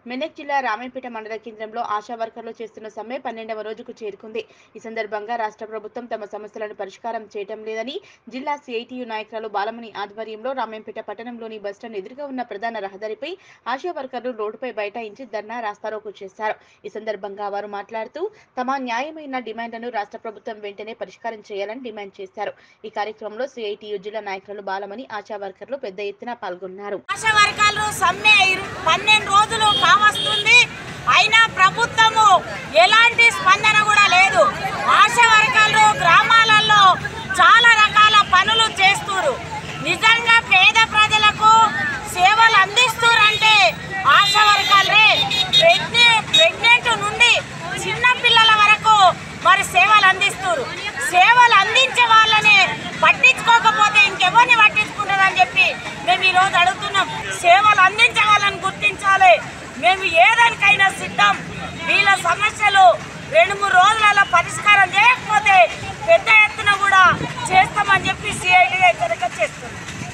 మెదక్ జిల్లా రామేపేట మండల కేంద్రంలో ఆశా వర్కర్లు చేస్తున్న సమ్మె పన్నెండవ రోజుకు చేరుకుంది ఈ సందర్భంగా రాష్ట్ర ప్రభుత్వం తమ సమస్యలను పరిష్కారం చేయటం లేదని జిల్లా సిఐటియు నాయకురాలు బాలమణి ఆధ్వర్యంలో రామేపేట పట్టణంలోని బస్టాండ్ ఎదురుగా ఉన్న ప్రధాన రహదారిపై ఆశా వర్కర్లు రోడ్డుపై బైఠాయించి ధర్నా రాస్తారోకో చేశారు ఈ సందర్భంగా వారు మాట్లాడుతూ తమ న్యాయమైన డిమాండ్లను రాష్ట్ర ప్రభుత్వం వెంటనే పరిష్కారం చేయాలని డిమాండ్ చేశారు ఈ కార్యక్రమంలో సిఐటియు జిల్లా నాయకులు బాలమణి ఆశా వర్కర్లు పెద్ద ఎత్తున పాల్గొన్నారు ఆశా వర్గాలు సమ్మె ఇరు- పన్నెండు రోజులు కావస్తుంది అయినా ప్రభుత్వము ఎలాంటి స్పందన కూడా లేదు ఆశా వర్గాలు గ్రామాలలో చాలా రకాల పనులు చేస్తున్నారు నిజంగా పేద ప్రజలకు సేవలు అందిస్తురంటే ఆశా వర్గాలే ప్రెగ్నెంట్ ప్రెగ్నెంట్ నుండి చిన్న పిల్లల వరకు మరి సేవలు అందిస్తున్నారు సేవలు అందించే వాళ్ళనే పట్టించుకోకపోతే ఇంకెవరిని పట్టించుకుంటుందని చెప్పి మేము ఈ రోజు అడుగుతున్నాం సేవలు అందించే వాళ్ళని గుర్తించాలి మేము ఏదానికైనా సిద్ధం